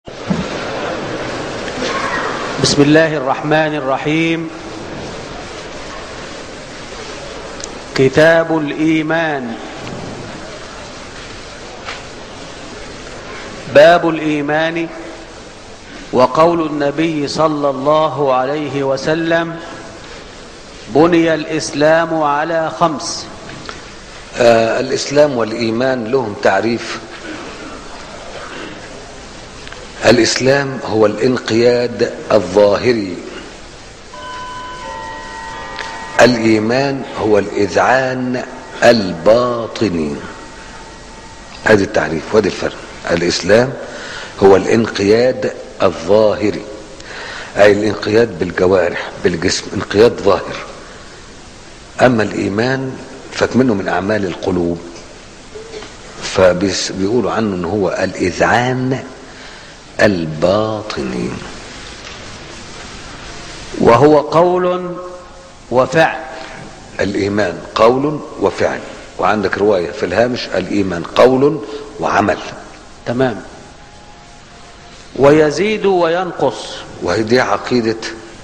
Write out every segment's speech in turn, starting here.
بسم الله الرحمن الرحيم كتاب الإيمان باب الإيمان وقول النبي صلى الله عليه وسلم بني الإسلام على خمس آه الإسلام والإيمان لهم تعريف الإسلام هو الانقياد الظاهري الإيمان هو الإذعان الباطني هذا التعريف وهذا الفرق الإسلام هو الانقياد الظاهري أي الانقياد بالجوارح بالجسم انقياد ظاهر أما الإيمان فكمنه من أعمال القلوب فبيقولوا عنه أنه هو الإذعان الباطني وهو قول وفعل الإيمان قول وفعل وعندك رواية في الهامش الإيمان قول وعمل تمام ويزيد وينقص وهي دي عقيدة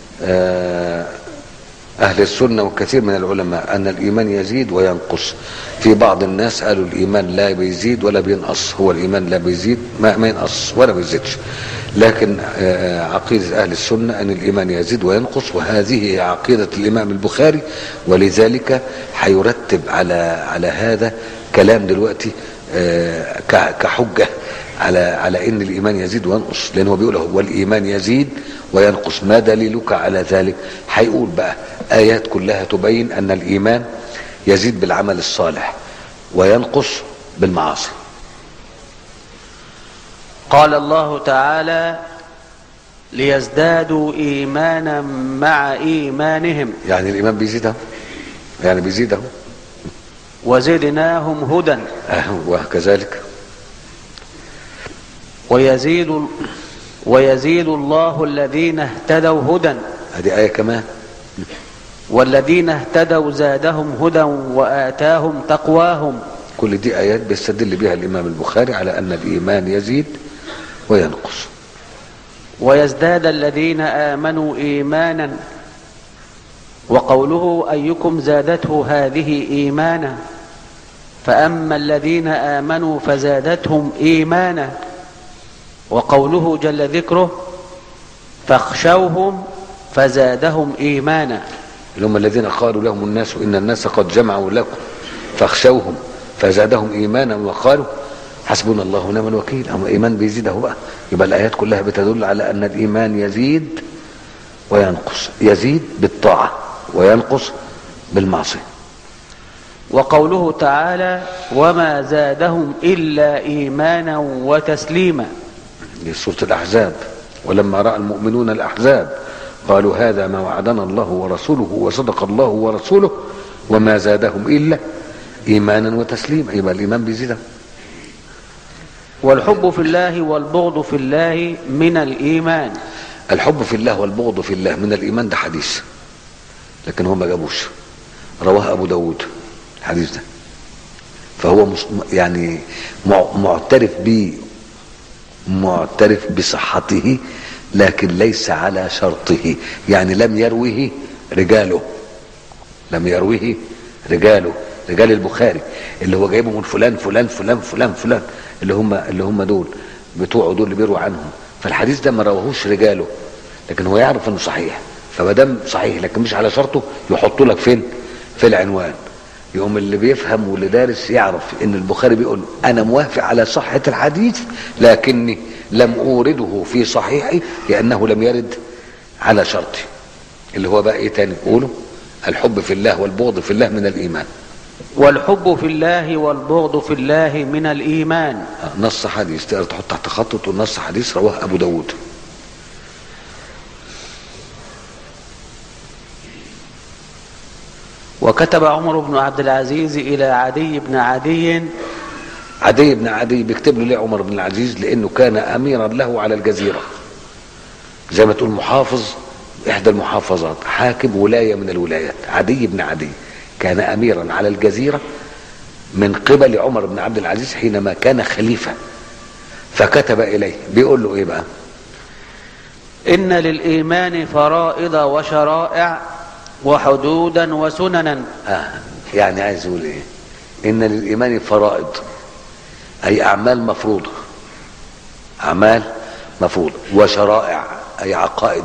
أهل السنة وكثير من العلماء أن الإيمان يزيد وينقص في بعض الناس قالوا الإيمان لا بيزيد ولا بينقص هو الإيمان لا بيزيد ما, ما ينقص ولا بيزيدش لكن عقيدة أهل السنة أن الإيمان يزيد وينقص وهذه هي عقيدة الإمام البخاري ولذلك هيرتب على على هذا كلام دلوقتي كحجة على على ان الايمان يزيد وينقص لان هو بيقول هو الايمان يزيد وينقص ما دليلك على ذلك هيقول بقى ايات كلها تبين ان الايمان يزيد بالعمل الصالح وينقص بالمعاصي قال الله تعالى ليزدادوا ايمانا مع ايمانهم يعني الايمان بيزيد اهو يعني بيزيد اهو وزدناهم هدى وكذلك ويزيد ويزيد الله الذين اهتدوا هدى هذه آية كمان والذين اهتدوا زادهم هدى وآتاهم تقواهم كل دي آيات بيستدل بها الإمام البخاري على أن الإيمان يزيد وينقص ويزداد الذين آمنوا إيمانا وقوله أيكم زادته هذه إيمانا فأما الذين آمنوا فزادتهم إيمانا وقوله جل ذكره فاخشوهم فزادهم إيمانا اللي هم الذين قالوا لهم الناس إن الناس قد جمعوا لكم فاخشوهم فزادهم إيمانا وقالوا حسبنا الله ونعم الوكيل أما إيمان بيزيد أهو بقى يبقى الآيات كلها بتدل على أن الإيمان يزيد وينقص يزيد بالطاعة وينقص بالمعصية وقوله تعالى وما زادهم إلا إيمانا وتسليما دي سورة الأحزاب ولما رأى المؤمنون الأحزاب قالوا هذا ما وعدنا الله ورسوله وصدق الله ورسوله وما زادهم إلا إيمانا وتسليما يبقى الإيمان بيزيد والحب في الله والبغض في الله من الإيمان الحب في الله والبغض في الله من الإيمان ده حديث لكن هو ما جابوش رواه أبو داود الحديث ده فهو يعني معترف به معترف بصحته لكن ليس على شرطه يعني لم يروه رجاله لم يروه رجاله رجال البخاري اللي هو جايبه من فلان فلان فلان فلان فلان اللي هم اللي هم دول بتوعه دول اللي بيروا عنهم فالحديث ده ما رواهوش رجاله لكن هو يعرف انه صحيح فما دام صحيح لكن مش على شرطه يحطه لك فين في العنوان يقوم اللي بيفهم واللي دارس يعرف ان البخاري بيقول انا موافق على صحة الحديث لكني لم اورده في صحيحي لانه لم يرد على شرطي اللي هو بقى ايه تاني قوله الحب في الله والبغض في الله من الايمان والحب في الله والبغض في الله من الايمان نص حديث تقدر تحط تحت خط وتقول نص حديث رواه ابو داود وكتب عمر بن عبد العزيز إلى عدي بن عدي عدي بن عدي بيكتب له ليه عمر بن العزيز لأنه كان أميرا له على الجزيرة زي ما تقول محافظ إحدى المحافظات حاكم ولاية من الولايات عدي بن عدي كان أميرا على الجزيرة من قبل عمر بن عبد العزيز حينما كان خليفة فكتب اليه بيقول له ايه بقى إن للإيمان فرائض وشرائع وحدودا وسننا آه يعني عايز يقول ايه ان للايمان فرائض اي اعمال مفروضه اعمال مفروضه وشرائع اي عقائد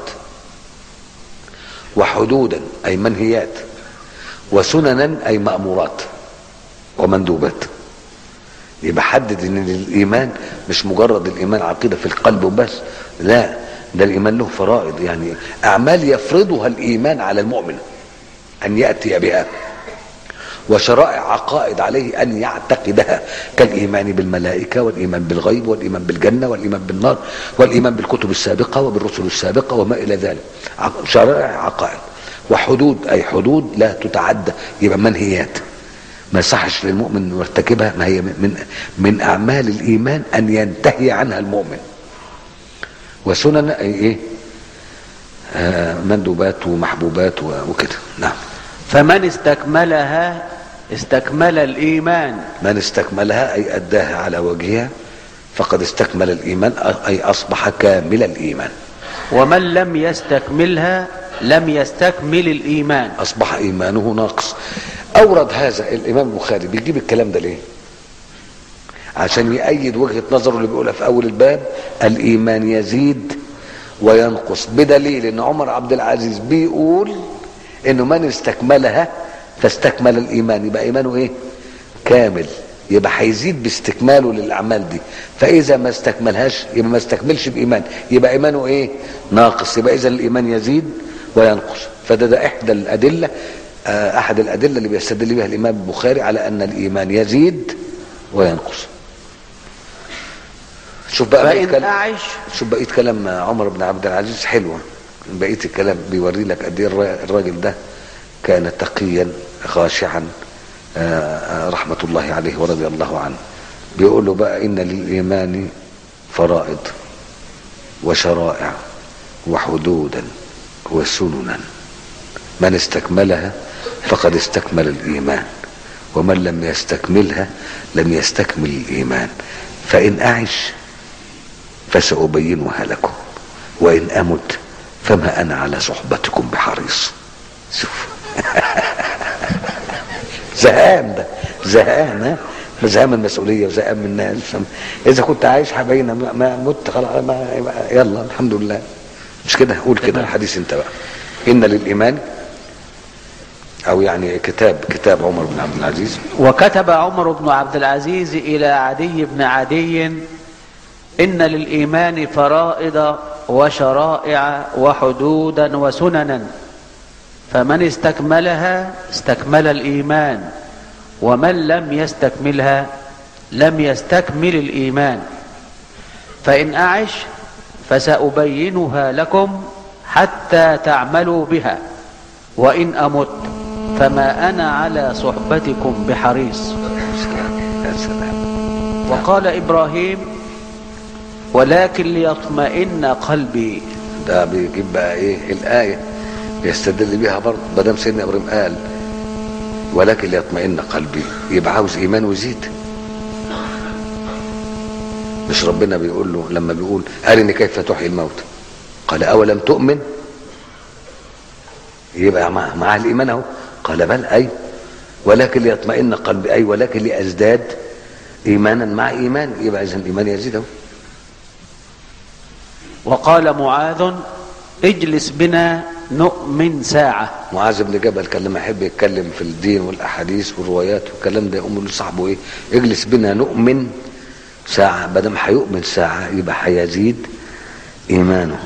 وحدودا اي منهيات وسننا اي مامورات ومندوبات يبقى حدد ان الايمان مش مجرد الايمان عقيده في القلب وبس لا ده الايمان له فرائض يعني اعمال يفرضها الايمان على المؤمن ان ياتي بها وشرائع عقائد عليه ان يعتقدها كالايمان بالملائكه والايمان بالغيب والايمان بالجنه والايمان بالنار والايمان بالكتب السابقه وبالرسل السابقه وما الى ذلك ع- شرائع عقائد وحدود اي حدود لا تتعدى يبقى منهيات ما يصحش للمؤمن انه يرتكبها ما هي من من اعمال الايمان ان ينتهي عنها المؤمن وسنن اي ايه آه مندوبات ومحبوبات و- وكده نعم فمن استكملها استكمل الإيمان من استكملها اي اداها على وجهها فقد استكمل الايمان اي اصبح كامل الايمان ومن لم يستكملها لم يستكمل الإيمان اصبح ايمانه ناقص اورد هذا الامام البخاري بيجيب الكلام ده ليه عشان يأيد وجهة نظره اللي بيقولها في اول الباب الايمان يزيد وينقص بدليل ان عمر عبد العزيز بيقول انه من استكملها فاستكمل الايمان يبقى ايمانه ايه كامل يبقى هيزيد باستكماله للاعمال دي فاذا ما استكملهاش يبقى ما استكملش بايمان يبقى ايمانه ايه ناقص يبقى اذا الايمان يزيد وينقص فده ده احدى الادله آه، احد الادله اللي بيستدل بها الامام البخاري على ان الايمان يزيد وينقص شوف بقى بقية فإن كلام أعش شوف بقيه كلام عمر بن عبد العزيز حلوه بقيه الكلام بيوري لك قد ايه الر- الراجل ده كان تقيا خاشعا آه، آه، رحمه الله عليه ورضي الله عنه بيقول له بقى ان للايمان فرائض وشرائع وحدودا وسننا من استكملها فقد استكمل الايمان ومن لم يستكملها لم يستكمل الايمان فان اعش فسأبينها لكم وإن أمت فما أنا على صحبتكم بحريص شوف زهقان ده زهقان ها زهقان من المسؤولية وزهقان من الناس إذا كنت عايش حباينا ما- ما مت خلاص ما ما- يلا الحمد لله مش كده قول كده الحديث انت بقى إن للإيمان أو يعني كتاب كتاب عمر بن عبد العزيز وكتب عمر بن عبد العزيز إلى عدي بن عدي إن للإيمان فرائض وشرائع وحدودا وسننا فمن استكملها استكمل الإيمان ومن لم يستكملها لم يستكمل الإيمان فإن أعش فسأبينها لكم حتى تعملوا بها وإن أمت فما أنا على صحبتكم بحريص يا سلام وقال إبراهيم ولكن ليطمئن قلبي ده بيجيب بقى ايه الايه يستدل بيها برضه ما دام سيدنا ابراهيم قال ولكن ليطمئن قلبي يبقى عاوز ايمان ويزيد مش ربنا بيقول له لما بيقول ارني كيف تحيي الموت قال اولم تؤمن يبقى مع مع الايمان اهو قال بل اي ولكن ليطمئن قلبي اي ولكن لازداد ايمانا مع ايمان يبقى اذا الايمان يزيد اهو وقال معاذ اجلس بنا نؤمن ساعة معاذ بن جبل كان لما يحب يتكلم في الدين والاحاديث والروايات والكلام ده يقوم لصاحبه ايه اجلس بنا نؤمن ساعة بدل ما هيؤمن ساعة يبقى هيزيد ايمانه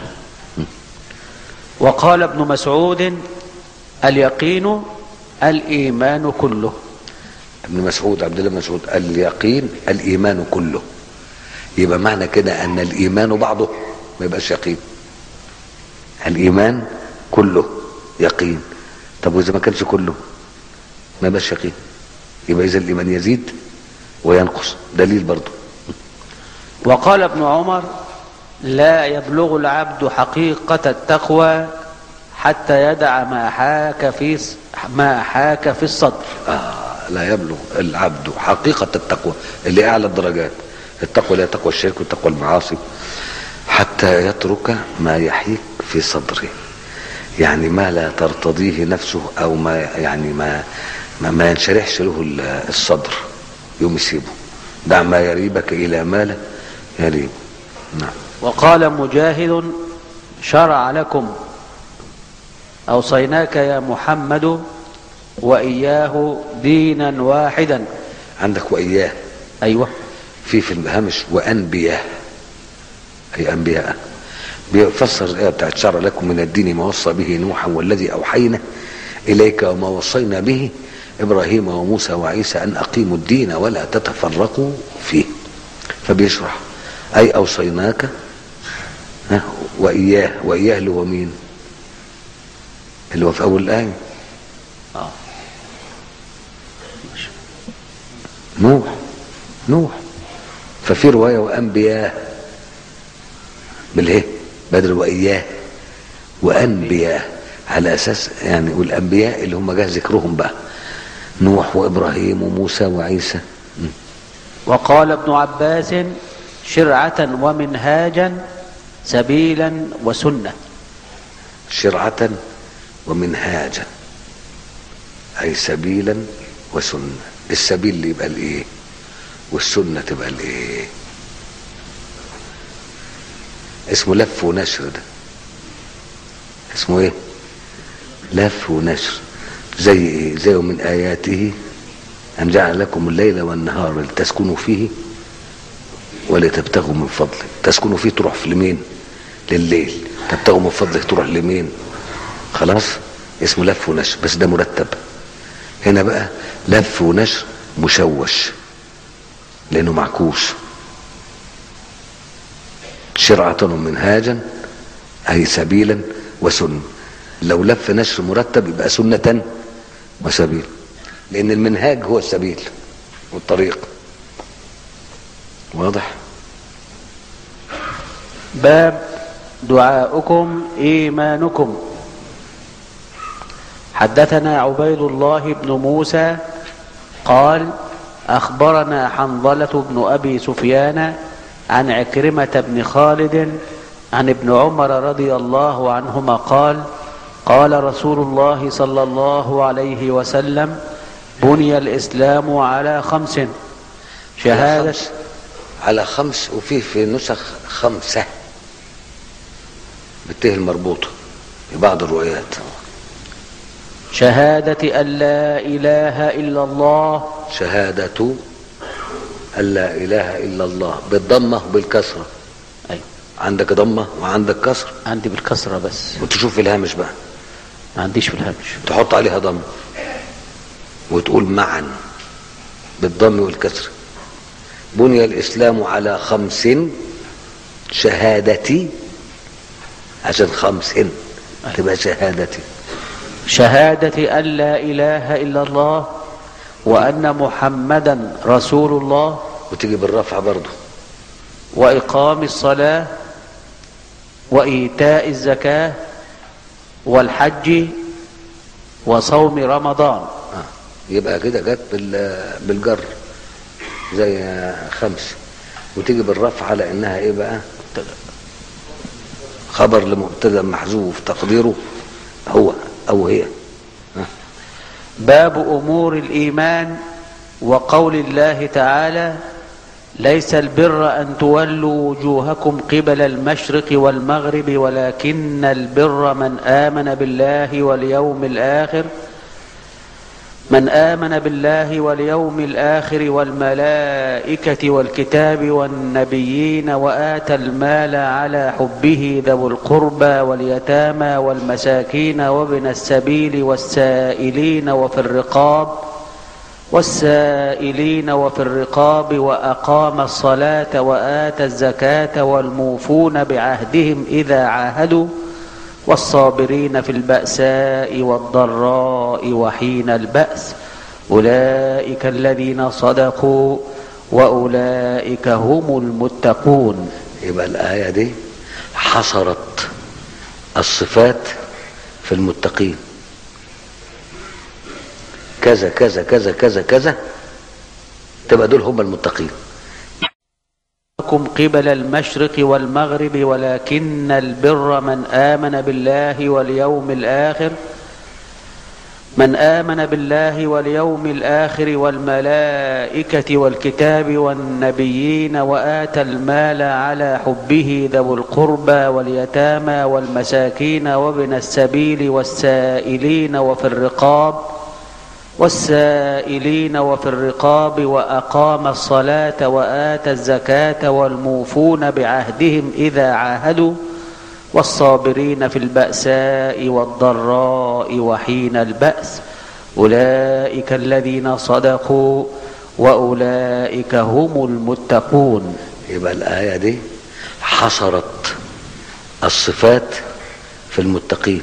وقال ابن مسعود اليقين الإيمان كله ابن مسعود عبد الله بن مسعود اليقين الايمان كله يبقى معنى كده ان الايمان بعضه ما يبقاش يقين الايمان كله يقين طب واذا ما كانش كله ما يبقاش يقين يبقى اذا الايمان يزيد وينقص دليل برضه وقال ابن عمر لا يبلغ العبد حقيقة التقوى حتى يدع ما حاك في ما حاك في الصدر آه لا يبلغ العبد حقيقة التقوى اللي أعلى الدرجات التقوى لا تقوى الشرك وتقوى المعاصي حتى يترك ما يحيك في صدره يعني ما لا ترتضيه نفسه او ما يعني ما ما, ما ينشرحش له الصدر يوم يسيبه دع ما يريبك الى ما لا يريب نعم وقال مجاهد شرع لكم أوصيناك يا محمد وإياه دينا واحدا عندك واياه أيوة في في الهامش وانبياء اي انبياء بيفسر الايه بتاعت شرع لكم من الدين ما وصى به نوحا والذي اوحينا اليك وما وصينا به ابراهيم وموسى وعيسى ان اقيموا الدين ولا تتفرقوا فيه فبيشرح اي اوصيناك ها واياه واياه اللي هو مين اللي هو في اول الايه آه. نوح نوح ففي روايه وانبياء باله بدل واياه وانبياء على اساس يعني والانبياء اللي هم جه ذكرهم بقى نوح وابراهيم وموسى وعيسى م. وقال ابن عباس شرعة ومنهاجا سبيلا وسنة شرعة ومنهاجا أي سبيلا وسنة السبيل اللي يبقى الإيه والسنة تبقى الإيه اسمه لف ونشر ده اسمه إيه لف ونشر زي إيه زي من آياته أن جعل لكم الليل والنهار لتسكنوا فيه ولتبتغوا من فضله تسكنوا فيه تروح في لمين لليل تبتغوا من فضله تروح لمين خلاص اسمه لف ونشر بس ده مرتب هنا بقى لف ونشر مشوش لانه معكوس شرعة ومنهاجا اي سبيلا وسنة لو لف نشر مرتب يبقى سنة وسبيل لان المنهاج هو السبيل والطريق واضح باب دعاؤكم إيمانكم حدثنا عبيد الله بن موسى قال أخبرنا حنظلة بن أبي سفيان عن عكرمة بن خالد عن ابن عمر رضي الله عنهما قال قال رسول الله صلى الله عليه وسلم بني الإسلام على خمس شهادة خمس. على خمس وفيه في نسخ خمسة بالته المربوطة في بعض الروايات شهادة أن لا إله إلا الله شهادة أن لا إله إلا الله بالضمة وبالكسرة أيوة عندك ضمة وعندك كسر عندي بالكسرة بس وتشوف الهامش بقى ما عنديش في الهامش تحط عليها ضم وتقول معا بالضم والكسر بني الإسلام على خمس شهادتي عشان خمس تبقى شهادتي شهادة أن لا إله إلا الله وأن محمدا رسول الله وتيجي بالرفع برضه وإقام الصلاة وإيتاء الزكاة والحج وصوم رمضان آه. يبقى كده جت بال- بالجر زي خمس وتيجي بالرفع على انها ايه بقى خبر لمبتدا محذوف تقديره هو او هي باب أمور الإيمان وقول الله تعالى ليس البر أن تولوا وجوهكم قبل المشرق والمغرب ولكن البر من آمن بالله واليوم الآخر من آمن بالله واليوم الآخر والملائكة والكتاب والنبيين وآتى المال على حبه ذوي القربى واليتامى والمساكين وابن السبيل والسائلين وفي الرقاب والسائلين وفي الرقاب وأقام الصلاة وآتى الزكاة والموفون بعهدهم إذا عاهدوا والصابرين في البأساء والضراء وحين البأس أولئك الذين صدقوا وأولئك هم المتقون يبقى الآية دي حصرت الصفات في المتقين كذا كذا كذا كذا كذا تبقى دول هم المتقين لكم قبل المشرق والمغرب ولكن البر من آمن بالله واليوم الآخر من آمن بالله واليوم الآخر والملائكة والكتاب والنبيين وآتى المال على حبه ذوي القربى واليتامى والمساكين وابن السبيل والسائلين وفي الرقاب والسائلين وفي الرقاب وأقام الصلاة وآتى الزكاة والموفون بعهدهم إذا عاهدوا والصابرين في البأساء والضراء وحين البأس أولئك الذين صدقوا وأولئك هم المتقون يبقى الآية دي حصرت الصفات في المتقين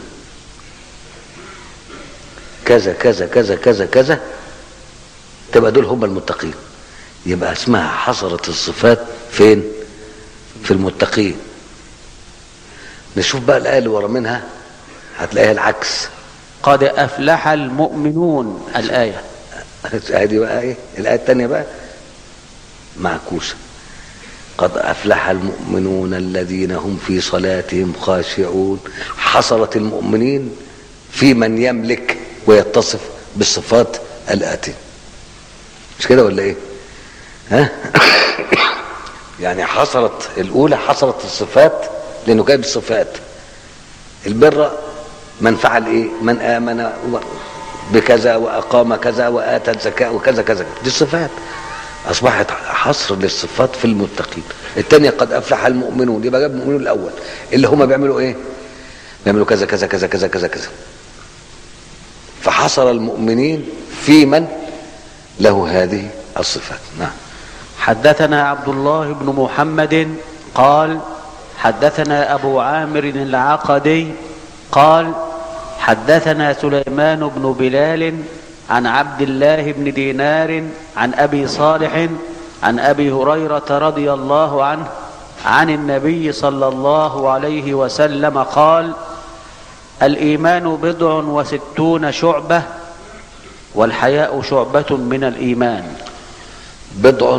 كذا كذا كذا كذا كذا تبقى دول هم المتقين يبقى اسمها حصرت الصفات فين في المتقين نشوف بقى الآية اللي ورا منها هتلاقيها العكس قد أفلح المؤمنون الآية ادي بقى ايه الآية الثانية بقى معكوسة قد أفلح المؤمنون الذين هم في صلاتهم خاشعون حصلت المؤمنين في من يملك ويتصف بالصفات الآتية مش كده ولا ايه ها يعني حصلت الأولى حصلت الصفات لأنه جايب الصفات البر من فعل ايه من آمن بكذا وأقام كذا وآتى الزكاة وكذا كذا دي الصفات أصبحت حصر للصفات في المتقين الثانية قد أفلح المؤمنون يبقى جاب المؤمنون الأول اللي هم بيعملوا إيه بيعملوا كذا كذا كذا كذا كذا كذا فحصر المؤمنين في من له هذه الصفات نعم حدثنا عبد الله بن محمد قال حدثنا أبو عامر العقدي قال حدثنا سليمان بن بلال عن عبد الله بن دينار عن أبي صالح عن أبي هريرة رضي الله عنه عن النبي صلى الله عليه وسلم قال الإيمان بضع وستون شعبة والحياء شعبة من الإيمان بضع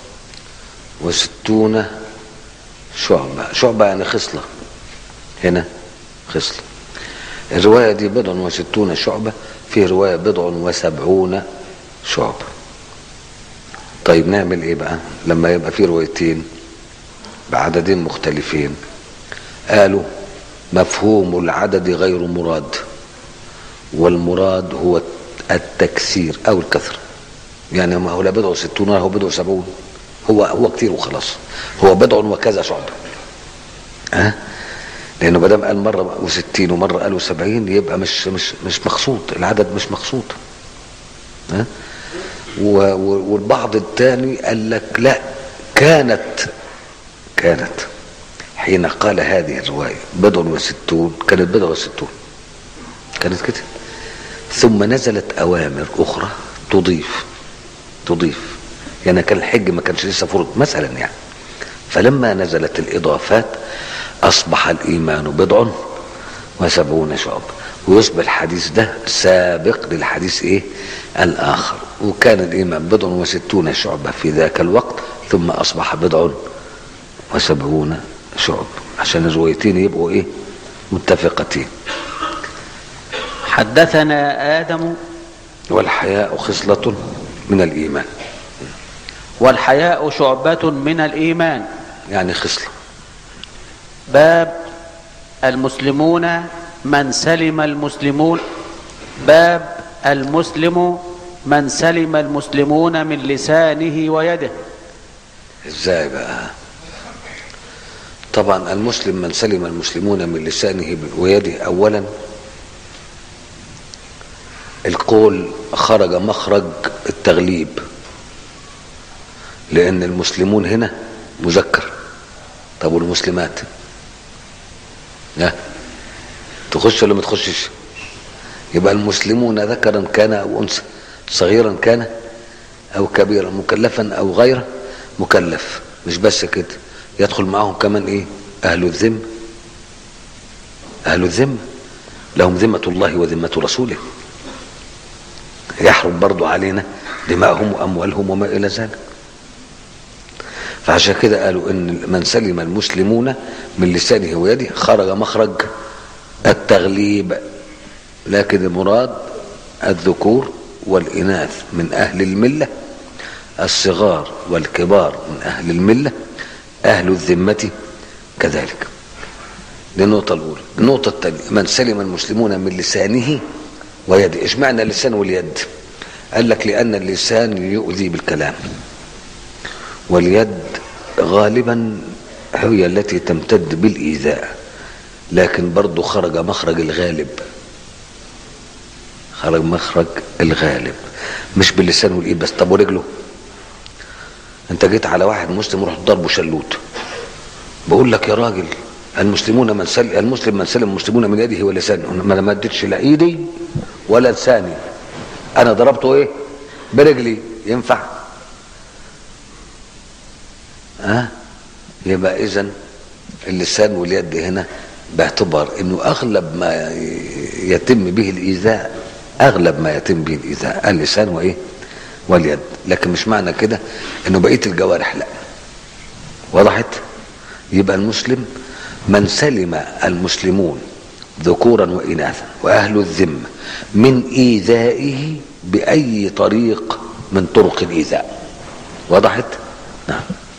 وستون شعبة شعبة يعني خصلة هنا خصلة الرواية دي بضع وستون شعبة في رواية بضع وسبعون شعبة طيب نعمل ايه بقى لما يبقى في روايتين بعددين مختلفين قالوا مفهوم العدد غير مراد والمراد هو التكسير او الكثرة يعني ما هو لا بضع وستون ولا هو بضع وسبعون هو هو كتير وخلاص هو بضع وكذا شعبة ها أه؟ لانه ما دام قال مره و60 ومره قالوا 70 يبقى مش مش مش مقصود العدد مش مقصود ها أه؟ والبعض الثاني قال لك لا كانت كانت حين قال هذه الروايه بضع وستون كانت بضع وستون كانت كده ثم نزلت اوامر اخرى تضيف تضيف يعني كان الحج ما كانش لسه فرض مثلا يعني فلما نزلت الاضافات اصبح الايمان بضع وسبعون شعب ويصبح الحديث ده سابق للحديث ايه الاخر وكان الايمان بضع وستون شعبة في ذاك الوقت ثم اصبح بضع وسبعون شعب عشان الروايتين يبقوا ايه متفقتين حدثنا آدم والحياء خصلة من الايمان والحياء شعبة من الإيمان يعني خصلة باب المسلمون من سلم المسلمون باب المسلم من سلم المسلمون من لسانه ويده ازاي بقى طبعا المسلم من سلم المسلمون من لسانه ويده اولا القول خرج مخرج التغليب لان المسلمون هنا مذكر طب والمسلمات ها تخش ولا ما تخشش يبقى المسلمون ذكرا كان او انثى صغيرا كان او كبيرا مكلفا او غير مكلف مش بس كده يدخل معاهم كمان ايه اهل الذم اهل الذمه لهم ذمه الله وذمه رسوله يحرم برضو علينا دماءهم واموالهم وما الى ذلك فعشان كده قالوا ان من سلم المسلمون من لسانه ويده خرج مخرج التغليب لكن المراد الذكور والإناث من أهل الملة الصغار والكبار من أهل الملة أهل الذمة كذلك دي النقطة الأولى النقطة الثانية من سلم المسلمون من لسانه ويده إيش معنى اللسان واليد قال لك لأن اللسان يؤذي بالكلام واليد غالبا هي التي تمتد بالإيذاء لكن برضه خرج مخرج الغالب خرج مخرج الغالب مش باللسان والايد بس طب ورجله انت جيت على واحد مسلم ورحت ضربه شلوت بقول لك يا راجل المسلمون من سل المسلم من سلم المسلمون من يده ولسانه ما ما اديتش لا ايدي ولا لساني انا ضربته ايه برجلي ينفع ها أه؟ يبقى اذا اللسان واليد هنا باعتبار انه اغلب ما يتم به الايذاء اغلب ما يتم به الايذاء اللسان وايه واليد لكن مش معنى كده انه بقيه الجوارح لا وضحت يبقى المسلم من سلم المسلمون ذكورا واناثا واهل الذمه من ايذائه باي طريق من طرق الايذاء وضحت نعم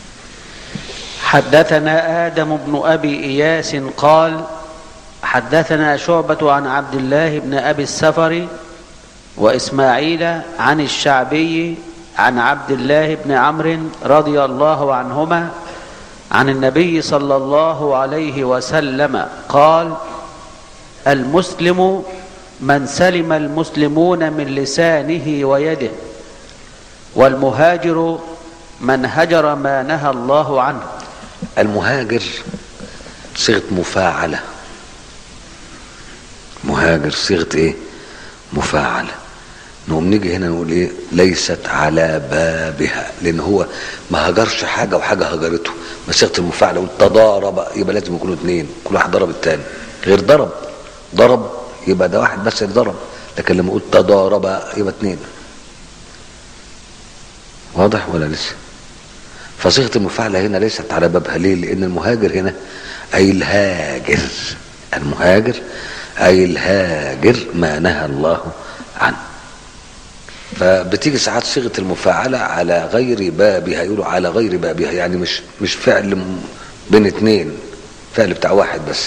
حدثنا آدم بن أبي إياس قال حدثنا شعبة عن عبد الله بن أبي السفر وإسماعيل عن الشعبي عن عبد الله بن عمرو رضي الله عنهما عن النبي صلى الله عليه وسلم قال المسلم من سلم المسلمون من لسانه ويده والمهاجر من هجر ما نهى الله عنه المهاجر صيغه مفاعله مهاجر صيغه ايه مفاعله نقوم نيجي هنا نقول ايه ليست على بابها لان هو ما هجرش حاجه وحاجه هجرته بس صيغه المفاعله يقول تضارب يبقى لازم يكونوا اثنين كل واحد ضرب الثاني غير ضرب ضرب يبقى ده واحد بس اللي ضرب لكن لما اقول تضارب يبقى اثنين واضح ولا لسه فصيغه المفاعله هنا ليست على بابها ليه لان المهاجر هنا اي الهاجر المهاجر اي الهاجر ما نهى الله عنه فبتيجي ساعات صيغه المفاعله على غير بابها يقولوا على غير بابها يعني مش مش فعل بين اثنين فعل بتاع واحد بس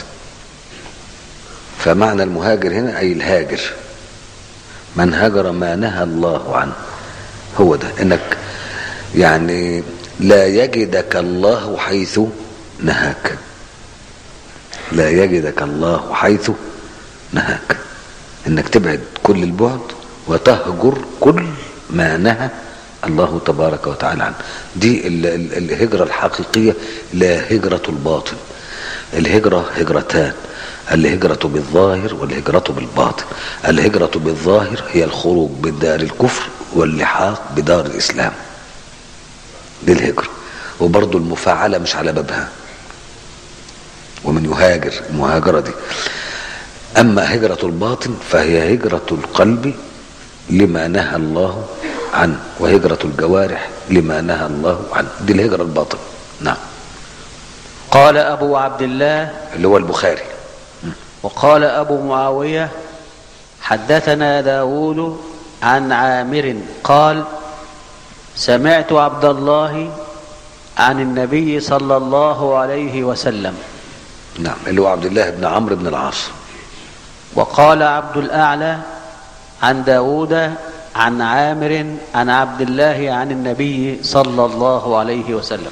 فمعنى المهاجر هنا اي الهاجر من هاجر ما نهى الله عنه هو ده انك يعني لا يجدك الله حيث نهاك لا يجدك الله حيث نهاك انك تبعد كل البعد وتهجر كل ما نهى الله تبارك وتعالى عنه دي ال ال الهجرة الحقيقية لا هجرة الباطن الهجرة هجرتان الهجرة بالظاهر والهجرة بالباطن الهجرة بالظاهر هي الخروج من دار الكفر واللحاق بدار الإسلام دي الهجرة وبرضه المفاعلة مش على بابها ومن يهاجر المهاجرة دي أما هجرة الباطن فهي هجرة القلب لما نهى الله عنه وهجرة الجوارح لما نهى الله عنه دي الهجرة الباطن نعم قال أبو عبد الله اللي هو البخاري وقال أبو معاوية حدثنا داود عن عامر قال سمعت عبد الله عن النبي صلى الله عليه وسلم نعم اللي هو عبد الله بن عمرو بن العاص وقال عبد الأعلى عن داود عن عامر عن عبد الله عن النبي صلى الله عليه وسلم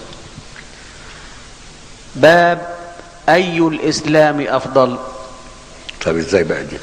باب أي الإسلام أفضل طب ازاي بقى دي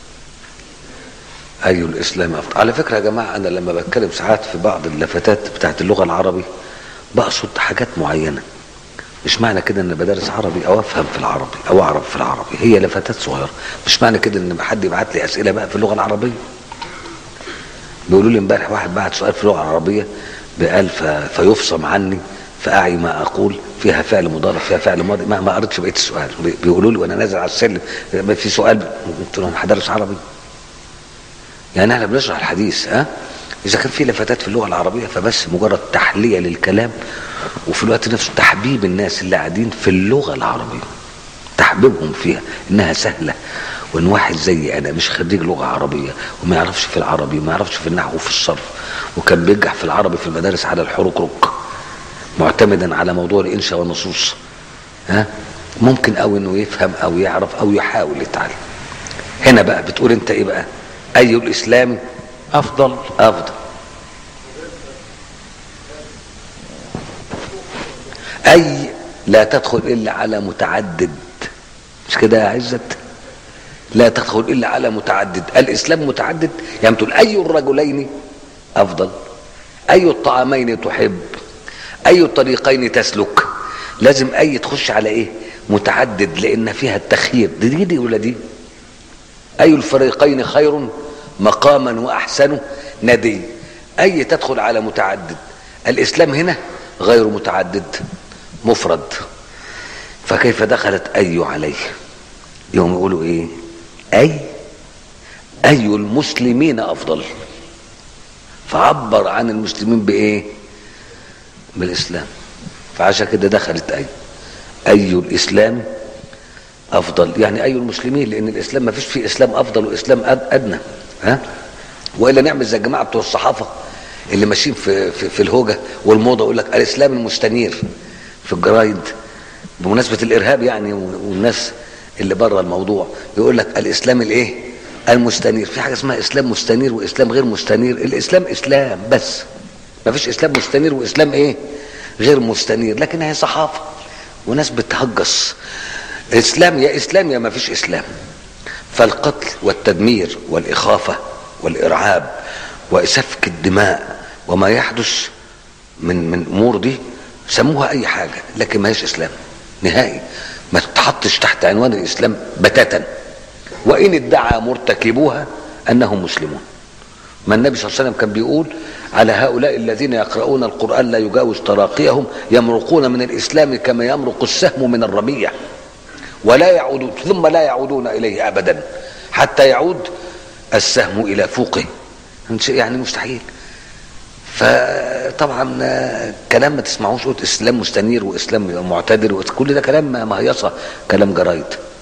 اي الاسلام افضل على فكره يا جماعه انا لما بتكلم ساعات في بعض اللفتات بتاعت اللغه العربي بقصد حاجات معينه مش معنى كده ان بدرس عربي او افهم في العربي او اعرف في العربي هي لفتات صغيره مش معنى كده ان حد يبعت لي اسئله بقى في اللغه العربيه بيقولوا لي امبارح واحد بعت سؤال في اللغه العربيه بقال ف... فيفصم عني فاعي ما اقول فيها فعل مضارع فيها فعل ماضي ما, ما قريتش بقيه السؤال بيقولوا لي وانا نازل على السلم في سؤال قلت لهم هدرس عربي يعني احنا بنشرح الحديث ها اذا كان في لفتات في اللغه العربيه فبس مجرد تحليه للكلام وفي الوقت نفسه تحبيب الناس اللي قاعدين في اللغه العربيه تحبيبهم فيها انها سهله وان واحد زي انا مش خريج لغه عربيه وما يعرفش في العربي وما يعرفش في النحو وفي الصرف وكان بينجح في العربي في المدارس على الحركرك معتمدا على موضوع الانشاء والنصوص ها ممكن او انه يفهم او يعرف او يحاول يتعلم هنا بقى بتقول انت ايه بقى اي الاسلام أفضل افضل اي لا تدخل الا على متعدد مش كده يا عزت لا تدخل الا على متعدد الاسلام متعدد يعني تقول اي الرجلين افضل اي الطعامين تحب اي الطريقين تسلك لازم اي تخش على ايه متعدد لان فيها التخيير دي دي, دي ولا دي اي الفريقين خير مقاما واحسن ندي اي تدخل على متعدد الاسلام هنا غير متعدد مفرد فكيف دخلت اي عليه يوم يقولوا ايه اي اي المسلمين افضل فعبر عن المسلمين بايه بالاسلام فعشان كده دخلت اي اي الاسلام افضل يعني اي المسلمين لان الاسلام ما فيش فيه اسلام افضل واسلام أد- ادنى ها والا نعمل زي الجماعه بتوع الصحافه اللي ماشيين في, في, في الهوجه والموضه يقول لك الاسلام المستنير في الجرايد بمناسبه الارهاب يعني والناس اللي بره الموضوع يقول لك الاسلام الايه المستنير في حاجه اسمها اسلام مستنير واسلام غير مستنير الاسلام اسلام بس ما فيش اسلام مستنير واسلام ايه غير مستنير لكن هي صحافه وناس بتهجص اسلام يا اسلام يا ما فيش اسلام فالقتل والتدمير والاخافه والارعاب وسفك الدماء وما يحدث من من امور دي سموها اي حاجه لكن ما هيش اسلام نهائي ما تتحطش تحت عنوان الاسلام بتاتا وان ادعى مرتكبوها انهم مسلمون ما النبي صلى الله عليه وسلم كان بيقول على هؤلاء الذين يقرؤون القرآن لا يجاوز تراقيهم يمرقون من الإسلام كما يمرق السهم من الرمية ولا يعودون ثم لا يعودون إليه أبدا حتى يعود السهم إلى فوقه يعني مستحيل فطبعا كلام ما تسمعوش قلت اسلام مستنير واسلام معتدل وكل ده كلام مهيصه كلام جرايد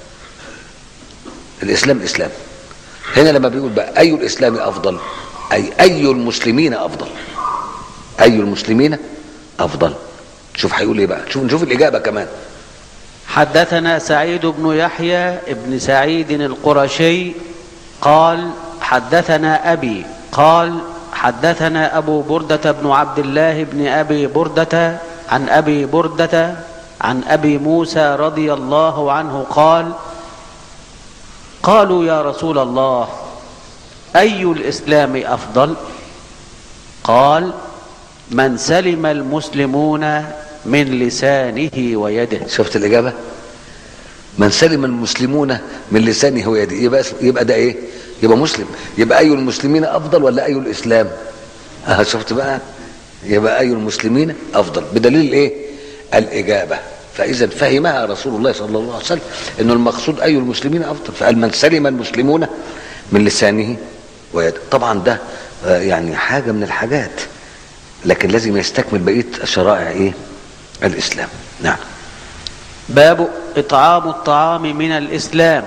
الاسلام اسلام هنا لما بيقول بقى اي الاسلام افضل اي اي المسلمين افضل اي المسلمين افضل شوف هيقول ايه بقى شوف نشوف الاجابه كمان حدثنا سعيد بن يحيى بن سعيد القرشي قال حدثنا أبي قال حدثنا أبو بردة بن عبد الله بن أبي بردة عن أبي بردة عن أبي موسى رضي الله عنه قال قالوا يا رسول الله أي الإسلام أفضل قال من سلم المسلمون من لسانه ويده شفت الاجابه من سلم المسلمون من لسانه ويده يبقى يبقى ده ايه يبقى مسلم يبقى اي المسلمين افضل ولا اي الاسلام اه شفت بقى يبقى اي المسلمين افضل بدليل ايه الاجابه فاذا فهمها رسول الله صلى الله عليه وسلم انه المقصود اي المسلمين افضل فقال من سلم المسلمون من لسانه ويده طبعا ده آه، يعني حاجه من الحاجات لكن لازم يستكمل بقيه شرائع ايه الاسلام نعم باب إطعام الطعام من الإسلام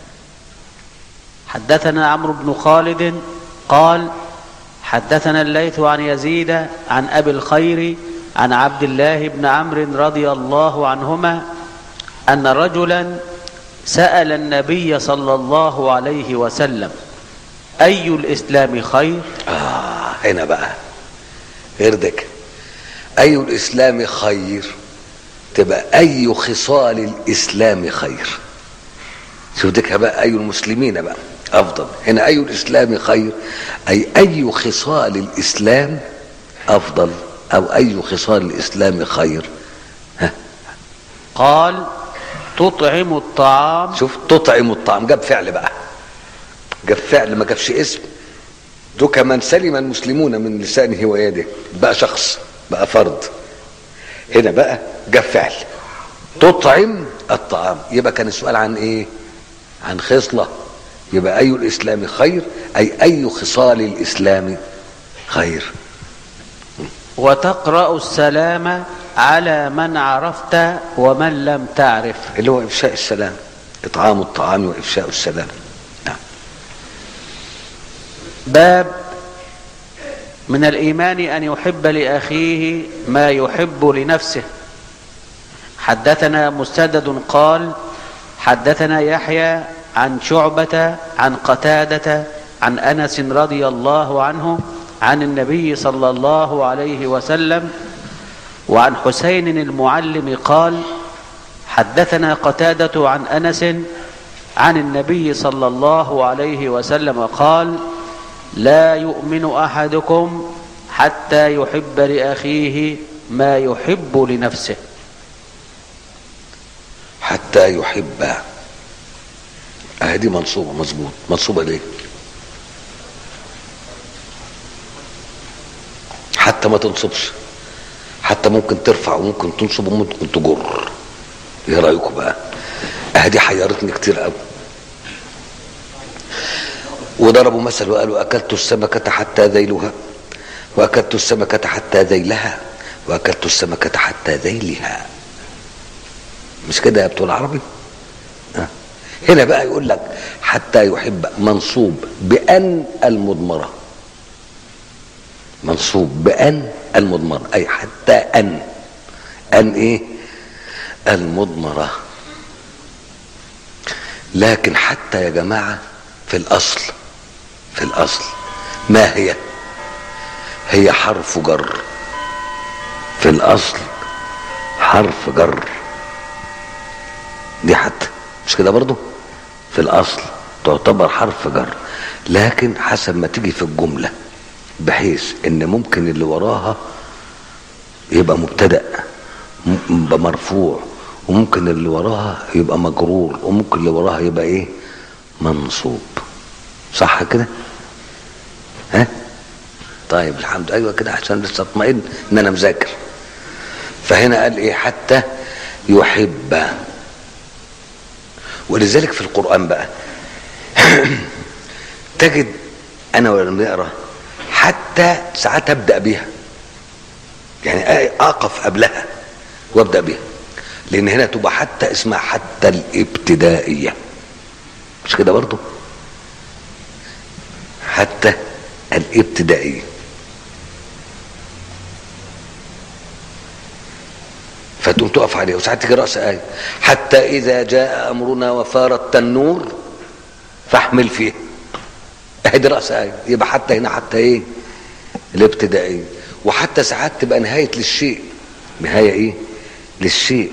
حدثنا عمرو بن خالد قال حدثنا الليث عن يزيد عن أبي الخير عن عبد الله بن عمرو رضي الله عنهما أن رجلا سأل النبي صلى الله عليه وسلم أي الإسلام خير آه هنا بقى غيردك أي الإسلام خير تبقى أي خصال الإسلام خير شوف ديك بقى أي المسلمين بقى أفضل هنا أي الإسلام خير أي أي خصال الإسلام أفضل أو أي خصال الإسلام خير ها قال تطعم الطعام شوف تطعم الطعام جاب فعل بقى جاب فعل ما جابش اسم دو كمان سلم المسلمون من لسانه ويده بقى شخص بقى فرد هنا بقى جاب فعل تطعم الطعام يبقى كان السؤال عن ايه عن خصلة يبقى اي الاسلام خير اي اي خصال الاسلام خير وتقرأ السلام على من عرفت ومن لم تعرف اللي هو افشاء السلام اطعام الطعام وافشاء السلام نعم باب من الإيمان أن يحب لأخيه ما يحب لنفسه حدثنا مسدد قال حدثنا يحيى عن شعبة عن قتادة عن أنس رضي الله عنه عن النبي صلى الله عليه وسلم وعن حسين المعلم قال حدثنا قتادة عن أنس عن النبي صلى الله عليه وسلم قال لا يؤمن أحدكم حتى يحب لأخيه ما يحب لنفسه حتى يحب اهي منصوبه مظبوط منصوبه ليه حتى ما تنصبش حتى ممكن ترفع وممكن تنصب وممكن تجر ايه رايكم بقى اهي دي حيرتني كتير قوي وضربوا مثل وقالوا اكلت السمكه حتى ذيلها واكلت السمكه حتى ذيلها واكلت السمكه حتى ذيلها مش كده يا بتوع العربي آه. هنا بقى يقول لك حتى يحب منصوب بأن المضمرة منصوب بأن المضمرة أي حتى أن أن إيه المضمرة لكن حتى يا جماعة في الأصل في الأصل ما هي هي حرف جر في الأصل حرف جر دي حتى مش كده برضو في الاصل تعتبر حرف جر لكن حسب ما تيجي في الجمله بحيث ان ممكن اللي وراها يبقى مبتدا يبقى مرفوع وممكن اللي وراها يبقى مجرور وممكن اللي وراها يبقى ايه منصوب صح كده ها طيب الحمد ايوه كده عشان لسه اطمئن ان انا مذاكر فهنا قال ايه حتى يحب ولذلك في القرآن بقى تجد أنا ولما نقرأ حتى ساعات أبدأ بها يعني أقف قبلها وأبدأ بها لأن هنا تبقى حتى اسمها حتى الابتدائية مش كده برضو حتى الابتدائية فتقوم تقف عليه وساعات تيجي رأس آية حتى إذا جاء أمرنا وفار التنور فاحمل فيه أهدي رأس آية يبقى حتى هنا حتى إيه الابتدائية وحتى ساعات تبقى نهاية للشيء نهاية إيه للشيء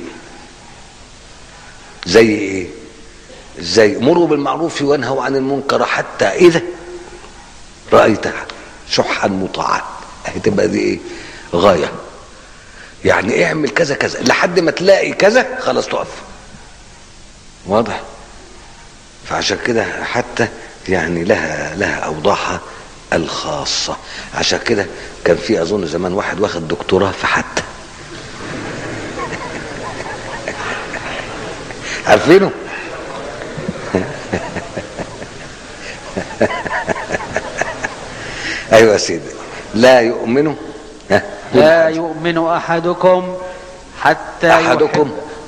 زي إيه زي مروا بالمعروف وانهوا عن المنكر حتى إذا رأيت شحا مطاعا هتبقى دي إيه غاية يعني اعمل كذا كذا لحد ما تلاقي كذا خلاص تقف واضح فعشان كده حتى يعني لها لها اوضاعها الخاصة عشان كده كان في اظن زمان واحد واخد دكتوراه في حتى عارفينه ايوه يا سيدي لا يؤمنوا ها لا يؤمن أحدكم حتى احدكم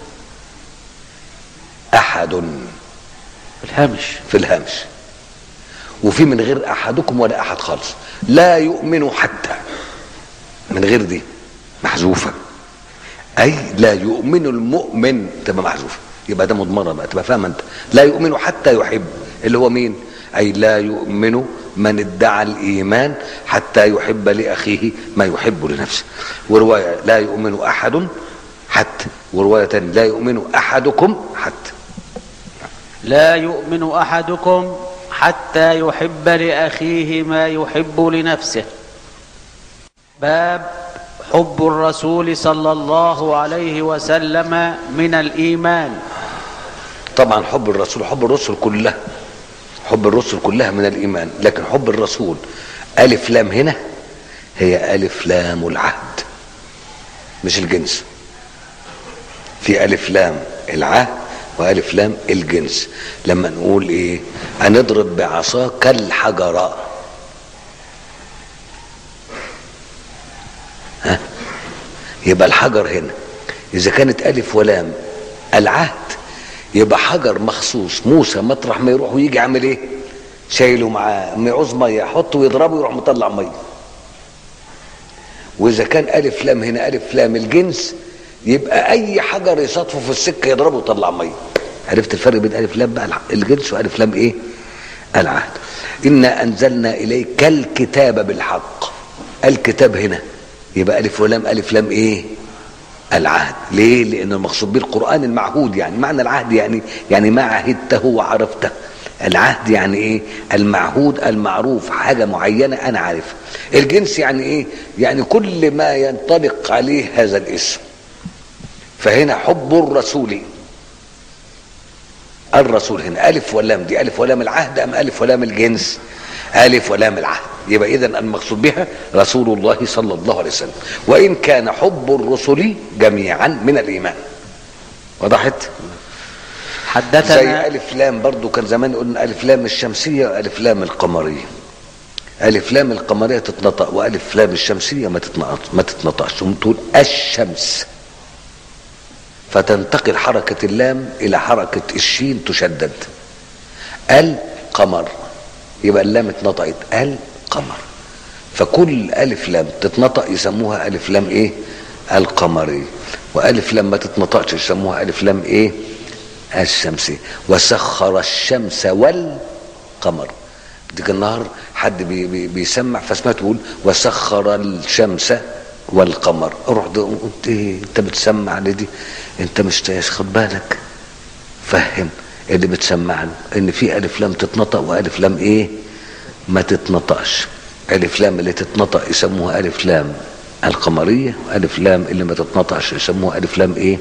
احد الهمش في الهمش وفي من غير احدكم ولا احد خالص لا يؤمن حتى من غير دي محذوفه اي لا يؤمن المؤمن تبقى محذوفه يبقى ده مضمره بقى تبقى فاهم انت لا يؤمن حتى يحب اللي هو مين اي لا يؤمن من ادعى الايمان حتى يحب لاخيه ما يحب لنفسه وروايه لا يؤمن احد حتى وروايه تانية لا يؤمن احدكم حتى لا يؤمن أحدكم حتى يحب لأخيه ما يحب لنفسه باب حب الرسول صلى الله عليه وسلم من الإيمان طبعا حب الرسول حب الرسل كلها حب الرسل كلها من الايمان لكن حب الرسول الف لام هنا هي الف لام العهد مش الجنس في الف لام العهد والف لام الجنس لما نقول ايه هنضرب بعصاك الحجر يبقى الحجر هنا اذا كانت الف ولام العهد يبقى حجر مخصوص موسى مطرح ما يروح ويجي عامل ايه شايله معاه ما يعوز ميه يحطه ويضربه يروح مطلع ميه واذا كان الف لام هنا الف لام الجنس يبقى اي حجر يصادفه في السكه يضربه ويطلع ميه عرفت الفرق بين الف لام بقى الجنس والف لام ايه العهد انا انزلنا اليك الكتاب بالحق الكتاب هنا يبقى الف ولام الف لام ايه العهد ليه لان المقصود به القران المعهود يعني معنى العهد يعني يعني ما عهدته وعرفته العهد يعني ايه المعهود المعروف حاجه معينه انا عارفها الجنس يعني ايه يعني كل ما ينطبق عليه هذا الاسم فهنا حب الرسول الرسول هنا الف ولام دي الف ولام العهد ام الف ولام الجنس الف ولام العهد يبقى اذا المقصود بها رسول الله صلى الله عليه وسلم وان كان حب الرسل جميعا من الايمان وضحت زي حدثنا الف لام برضو كان زمان قلنا الف لام الشمسيه والف لام القمريه الف لام القمريه تتنطق والف لام الشمسيه ما تتنطق ما تتنطقش تقول الشمس فتنتقل حركه اللام الى حركه الشين تشدد القمر يبقى اللام اتنطقت القمر فكل الف لام تتنطق يسموها الف لام ايه القمري والف لام ما تتنطقش يسموها الف لام ايه الشمسي وسخر الشمس والقمر ديك النهار حد بي بي بيسمع فسمعت بيقول وسخر الشمس والقمر اروح ده قلت ايه انت بتسمع لدي انت مش خد بالك فهم اللي بتسمع له ان في الف لام تتنطق والف لام ايه ما تتنطقش الف لام اللي تتنطق يسموها الف لام القمريه والف لام اللي ما تتنطقش يسموها الف لام ايه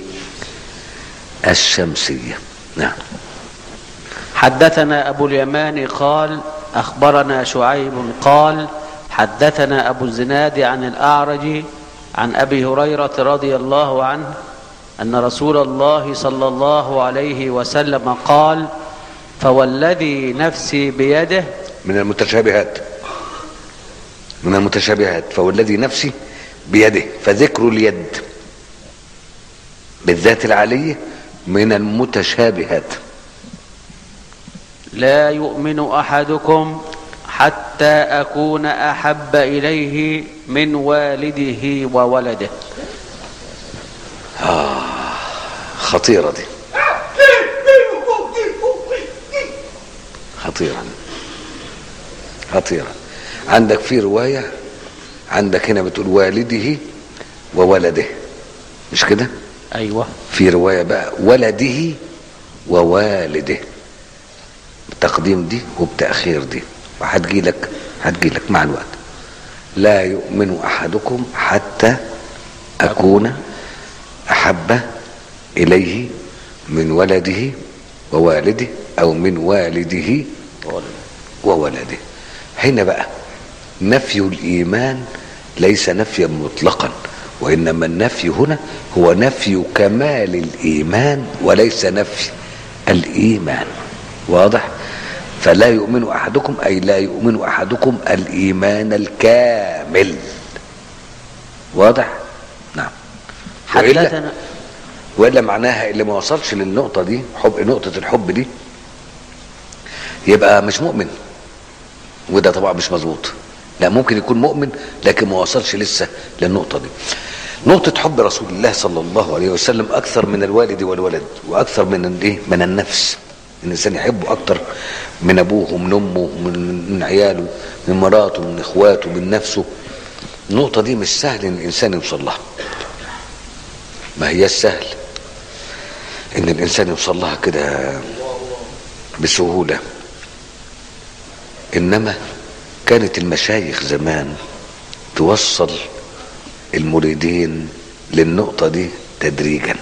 الشمسيه نعم حدثنا أبو اليمان قال أخبرنا شعيب قال حدثنا أبو الزناد عن الأعرج عن أبي هريرة رضي الله عنه أن رسول الله صلى الله عليه وسلم قال فوالذي نفسي بيده من المتشابهات من المتشابهات فوالذي نفسي بيده فذكر اليد بالذات العالية من المتشابهات لا يؤمن أحدكم حتى أكون أحب إليه من والده وولده خطيرة دي خطيرة خطيرة عندك في رواية عندك هنا بتقول والده وولده مش كده أيوة في رواية بقى ولده ووالده بتقديم دي وبتأخير دي وهتجي لك هتجي لك مع الوقت لا يؤمن أحدكم حتى أكون أحب إليه من ولده ووالده أو من والده وولده هنا بقى نفي الإيمان ليس نفيا مطلقا وإنما النفي هنا هو نفي كمال الإيمان وليس نفي الإيمان واضح فلا يؤمن أحدكم أي لا يؤمن أحدكم الإيمان الكامل واضح نعم وإلا, حدثنا وإلا معناها اللي ما وصلش للنقطة دي حب نقطة الحب دي يبقى مش مؤمن وده طبعا مش مظبوط لا ممكن يكون مؤمن لكن ما وصلش لسه للنقطة دي نقطة حب رسول الله صلى الله عليه وسلم أكثر من الوالد والولد وأكثر من الإيه؟ من النفس الإنسان يحبه أكثر من أبوه ومن أمه من, من عياله من مراته من إخواته من نفسه النقطة دي مش سهل إن الإنسان يوصل لها ما هي السهل إن الإنسان يوصل لها كده بسهولة إنما كانت المشايخ زمان توصل المريدين للنقطة دي تدريجا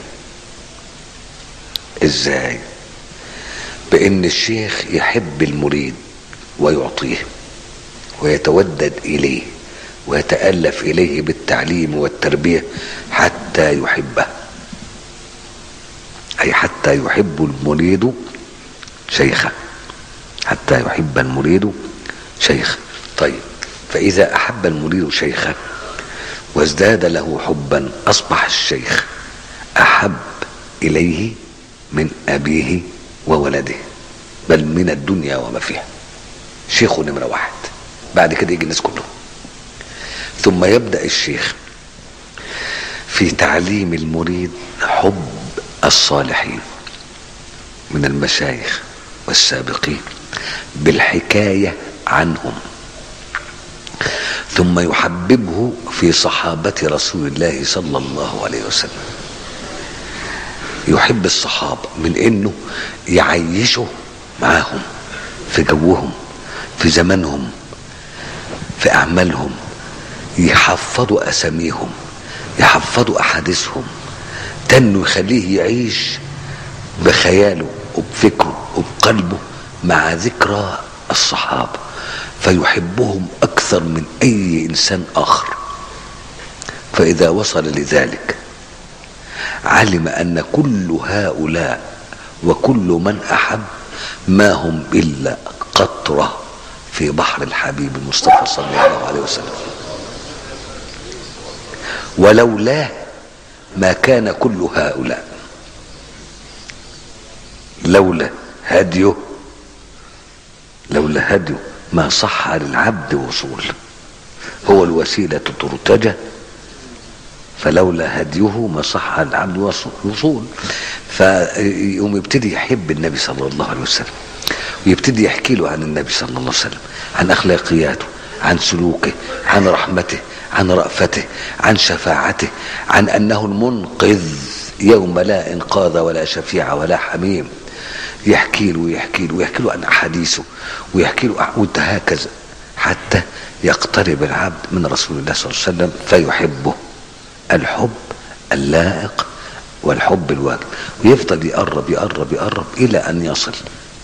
ازاي بان الشيخ يحب المريد ويعطيه ويتودد اليه ويتالف اليه بالتعليم والتربيه حتى يحبه اي حتى يحب المريد شيخه حتى يحب المريد شيخه طيب فاذا احب المريد شيخه وازداد له حبا اصبح الشيخ احب اليه من ابيه وولده بل من الدنيا وما فيها شيخه نمره واحد بعد كده يجي الناس كلهم ثم يبدا الشيخ في تعليم المريد حب الصالحين من المشايخ والسابقين بالحكايه عنهم ثم يحببه في صحابه رسول الله صلى الله عليه وسلم يحب الصحابه من انه يعيشه معاهم في جوهم في زمانهم في اعمالهم يحفظوا اساميهم يحفظوا احاديثهم تنه يخليه يعيش بخياله وبفكره وبقلبه مع ذكرى الصحابه فيحبهم اكثر من اي انسان اخر فاذا وصل لذلك علم ان كل هؤلاء وكل من احب ما هم الا قطره في بحر الحبيب المصطفى صلى الله عليه وسلم ولولاه ما كان كل هؤلاء لولا هديه لولا هديه ما صح للعبد وصول هو الوسيلة ترتجى فلولا هديه ما صح العبد وصول فيقوم يبتدي يحب النبي صلى الله عليه وسلم ويبتدي يحكي له عن النبي صلى الله عليه وسلم عن اخلاقياته عن سلوكه عن رحمته عن رأفته عن شفاعته عن انه المنقذ يوم لا انقاذ ولا شفيع ولا حميم يحكي له ويحكي له ويحكي له عن احاديثه ويحكي له وهكذا حتى يقترب العبد من رسول الله صلى الله عليه وسلم فيحبه الحب اللائق والحب الواجب ويفضل يقرب يقرب يقرب الى ان يصل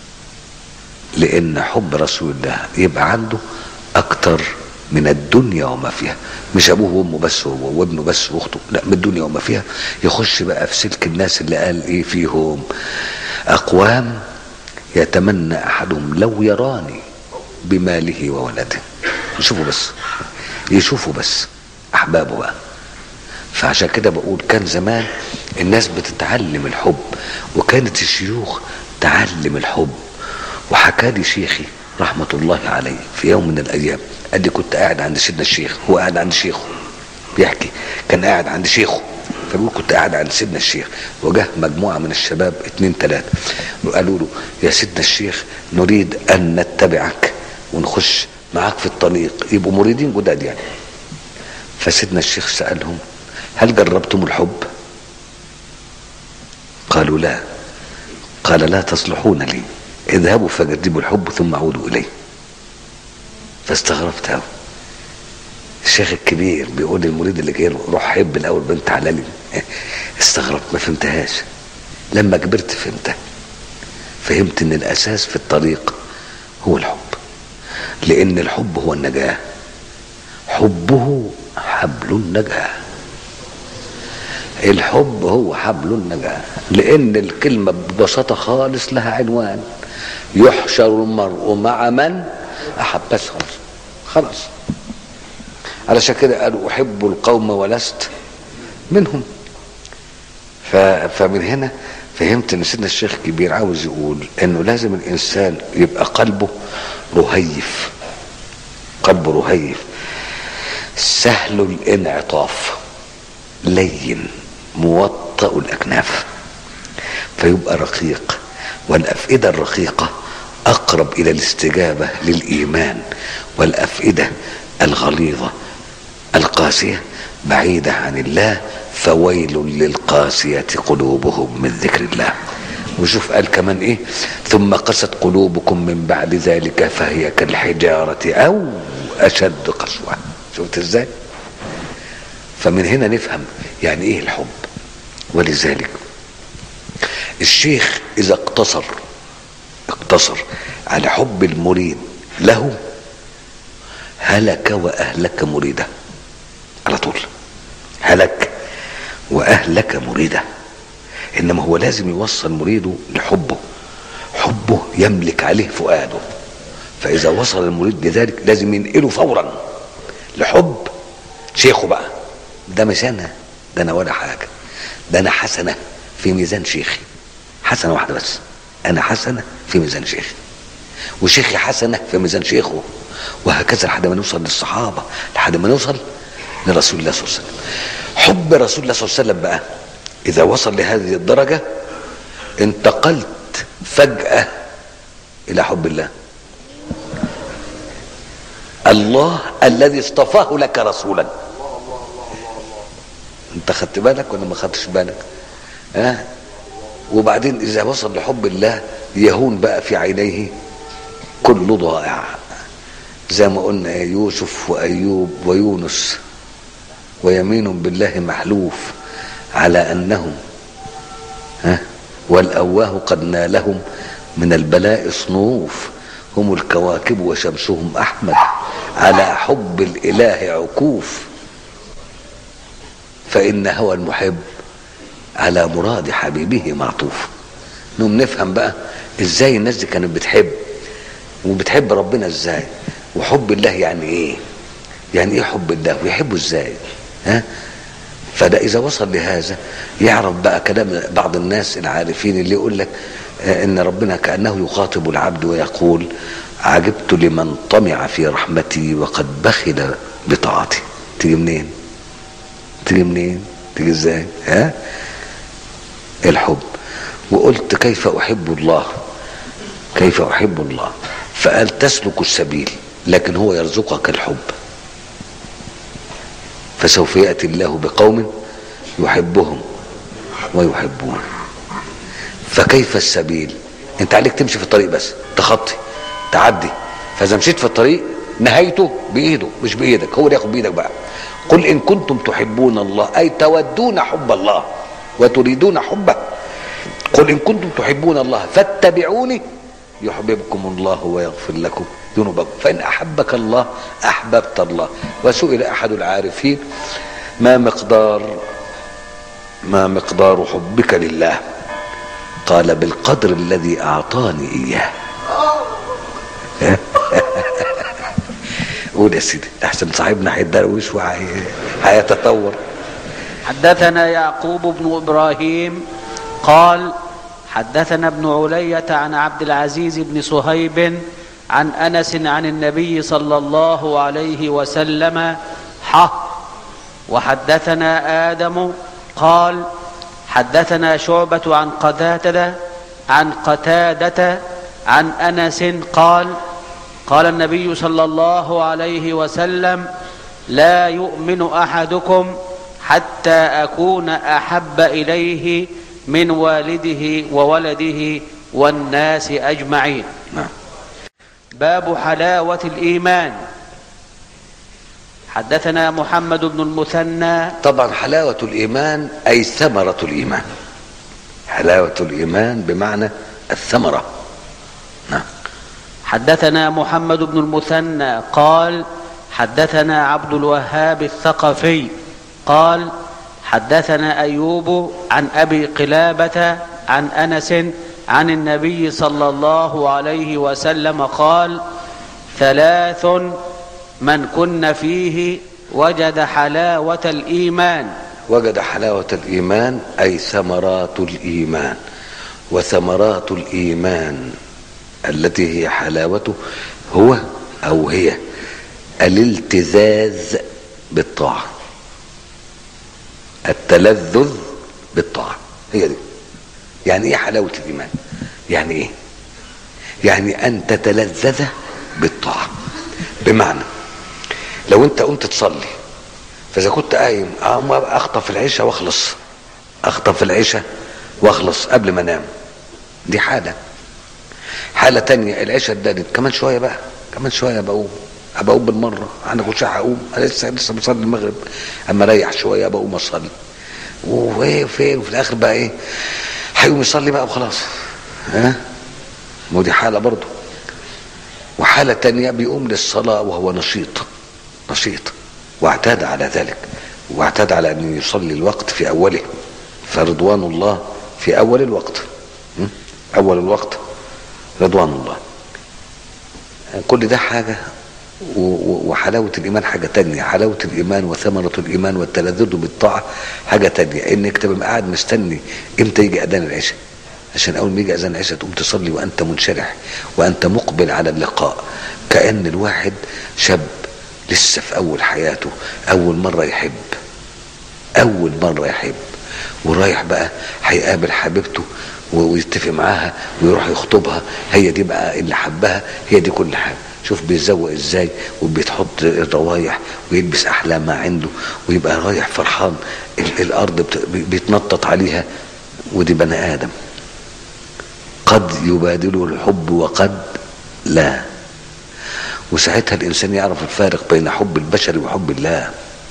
لان حب رسول الله يبقى عنده اكتر من الدنيا وما فيها مش ابوه وامه بس هو وابنه بس واخته لا من الدنيا وما فيها يخش بقى في سلك الناس اللي قال ايه فيهم اقوام يتمنى احدهم لو يراني بماله وولده يشوفوا بس يشوفوا بس احبابه بقى فعشان كده بقول كان زمان الناس بتتعلم الحب وكانت الشيوخ تعلم الحب وحكى لي شيخي رحمة الله عليه في يوم من الأيام قال لي كنت قاعد عند سيدنا الشيخ هو قاعد عند شيخه بيحكي كان قاعد عند شيخه فبيقول كنت قاعد عند سيدنا الشيخ وجه مجموعة من الشباب اتنين تلاتة وقالوا له يا سيدنا الشيخ نريد أن نتبعك ونخش معاك في الطريق يبقوا مريدين جداد يعني فسيدنا الشيخ سألهم هل جربتم الحب قالوا لا قال لا تصلحون لي اذهبوا فجربوا الحب ثم عودوا اليه فاستغربت قوي الشيخ الكبير بيقول للمريد اللي جاي له روح حب الاول بنت حلال استغربت ما فهمتهاش لما كبرت فهمتها فهمت ان الاساس في الطريق هو الحب لان الحب هو النجاه حبه حبل النجاه الحب هو حبل النجاه لان الكلمه ببساطه خالص لها عنوان يحشر المرء مع من احب بس خلاص خلاص علشان كده قالوا احب القوم ولست منهم ف... فمن هنا فهمت ان سيدنا الشيخ الكبير عاوز يقول انه لازم الانسان يبقى قلبه رهيف قلبه رهيف سهل الانعطاف لين موطأ الاكناف فيبقى رقيق والافئده الرقيقه اقرب الى الاستجابه للايمان والافئده الغليظه القاسيه بعيده عن الله فويل للقاسيه قلوبهم من ذكر الله وشوف قال كمان ايه ثم قست قلوبكم من بعد ذلك فهي كالحجاره او اشد قسوه شفت ازاي فمن هنا نفهم يعني ايه الحب ولذلك الشيخ اذا اقتصر اقتصر على حب المريد له هلك واهلك مريده على طول هلك واهلك مريده انما هو لازم يوصل مريده لحبه حبه يملك عليه فؤاده فاذا وصل المريد لذلك لازم ينقله فورا لحب شيخه بقى ده مش انا ده انا ولا حاجه ده انا حسنه في ميزان شيخي حسنه واحده بس انا حسنه في ميزان شيخي وشيخي حسنه في ميزان شيخه وهكذا لحد ما نوصل للصحابه لحد ما نوصل لرسول الله صلى الله عليه وسلم حب رسول الله صلى الله عليه وسلم بقى اذا وصل لهذه الدرجه انتقلت فجاه الى حب الله الله الذي اصطفاه لك رسولا انت خدت بالك ولا ما خدتش بالك ها أه؟ وبعدين اذا وصل لحب الله يهون بقى في عينيه كل ضائع زي ما قلنا يوسف وايوب ويونس ويمين بالله محلوف على انهم ها والاواه قد نالهم من البلاء صنوف هم الكواكب وشمسهم احمد على حب الاله عكوف فان هوى المحب على مراد حبيبه معطوف نقوم نفهم بقى ازاي الناس دي كانت بتحب وبتحب ربنا ازاي وحب الله يعني ايه يعني ايه حب الله ويحبه ازاي ها فده اذا وصل لهذا يعرف بقى كلام بعض الناس العارفين اللي يقول لك ان ربنا كانه يخاطب العبد ويقول عجبت لمن طمع في رحمتي وقد بخل بطاعتي تيجي منين تيجي منين تيجي ازاي ها الحب وقلت كيف احب الله كيف احب الله فقال تسلك السبيل لكن هو يرزقك الحب فسوف ياتي الله بقوم يحبهم ويحبون فكيف السبيل انت عليك تمشي في الطريق بس تخطي تعدي فاذا مشيت في الطريق نهايته بايده مش بايدك هو اللي ياخد بايدك بقى قل ان كنتم تحبون الله اي تودون حب الله وتريدون حبه قل ان كنتم تحبون الله فاتبعوني يحببكم الله ويغفر لكم ذنوبكم فان احبك الله احببت الله وسئل احد العارفين ما مقدار ما مقدار حبك لله قال بالقدر الذي اعطاني اياه قول يا سيدي احسن صاحبنا هيتدروش وهيتطور حدثنا يعقوب بن ابراهيم قال حدثنا ابن علية عن عبد العزيز بن صهيب عن انس عن النبي صلى الله عليه وسلم حه وحدثنا ادم قال حدثنا شعبة عن قتادة عن قتادة عن انس قال قال النبي صلى الله عليه وسلم لا يؤمن احدكم حتى اكون احب اليه من والده وولده والناس اجمعين نعم باب حلاوه الايمان حدثنا محمد بن المثنى طبعا حلاوة الإيمان أي ثمرة الإيمان حلاوة الإيمان بمعنى الثمرة نعم حدثنا محمد بن المثنى قال حدثنا عبد الوهاب الثقفي قال حدثنا ايوب عن ابي قلابه عن انس عن النبي صلى الله عليه وسلم قال ثلاث من كن فيه وجد حلاوه الايمان وجد حلاوة الإيمان أي ثمرات الإيمان وثمرات الإيمان التي هي حلاوته هو أو هي الالتذاذ بالطاعة التلذذ بالطاعة هي دي يعني ايه حلاوة الإيمان يعني ايه يعني أن تتلذذ بالطاعة بمعنى لو أنت قمت تصلي فإذا كنت قايم أقوم أخطف العشاء وأخلص أخطف العشاء وأخلص قبل ما أنام دي حالة حالة تانية العشاء اتدادت كمان شوية بقى كمان شوية بقوم ابقى اقوم بالمره انا كنت هقوم انا لسه لسه بصلي المغرب اما اريح شويه بقوم اصلي وايه فين وفي الاخر بقى ايه هيقوم يصلي بقى وخلاص ها ما هو دي حاله برضه وحاله تانية بيقوم للصلاه وهو نشيط نشيط واعتاد على ذلك واعتاد على ان يصلي الوقت في اوله فرضوان الله في اول الوقت م? اول الوقت رضوان الله كل ده حاجه و- و- وحلاوة الإيمان حاجة تانية حلاوة الإيمان وثمرة الإيمان والتلذذ بالطاعة حاجة تانية إنك تبقى قاعد مستني إمتى يجي أذان العشاء عشان أول ما يجي أذان العشاء تقوم تصلي وأنت منشرح وأنت مقبل على اللقاء كأن الواحد شاب لسه في أول حياته أول مرة يحب أول مرة يحب ورايح بقى هيقابل حبيبته و- ويتفق معاها ويروح يخطبها هي دي بقى اللي حبها هي دي كل حاجه شوف بيزوق ازاي وبيتحط الروايح ويلبس احلى ما عنده ويبقى رايح فرحان ال- الارض بت- بي- بيتنطط عليها ودي بني ادم قد يبادله الحب وقد لا وساعتها الانسان يعرف الفارق بين حب البشر وحب الله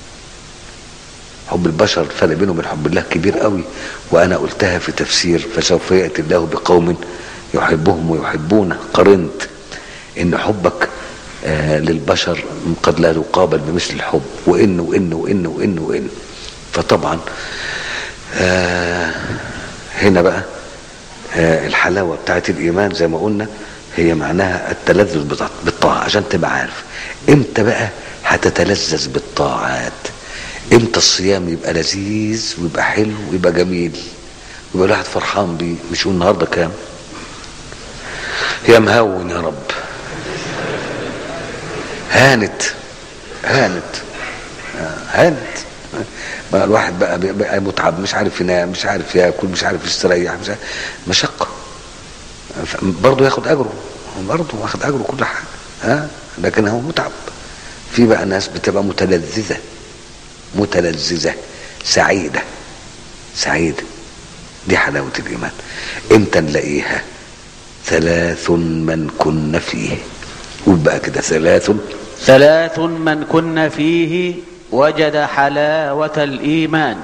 حب البشر الفرق بينه وبين حب الله كبير قوي وانا قلتها في تفسير فسوف ياتي الله بقوم يحبهم ويحبونه قرنت ان حبك آه للبشر قد لا يقابل بمثل الحب وان وان وان وان وان فطبعا آه هنا بقى آه الحلاوه بتاعت الايمان زي ما قلنا هي معناها التلذذ بتاع- بالطاعه عشان تبقى عارف امتى بقى هتتلذذ بالطاعات امتى الصيام يبقى لذيذ ويبقى حلو ويبقى جميل ويبقى الواحد فرحان بيه مش يقول النهارده كام يا مهون يا رب هانت هانت آه، هانت بقى الواحد بقى بقى متعب مش عارف ينام مش عارف ياكل مش عارف يستريح مش عارف مشقه ف- برضه ياخد اجره برضه واخد اجره كل حاجه ها لكن هو متعب في بقى ناس بتبقى متلذذه متلذذه سعيده سعيده دي حلاوه الايمان امتى نلاقيها ثلاث من كن فيه قول بقى كده ثلاث ثلاث من كن فيه وجد حلاوة الإيمان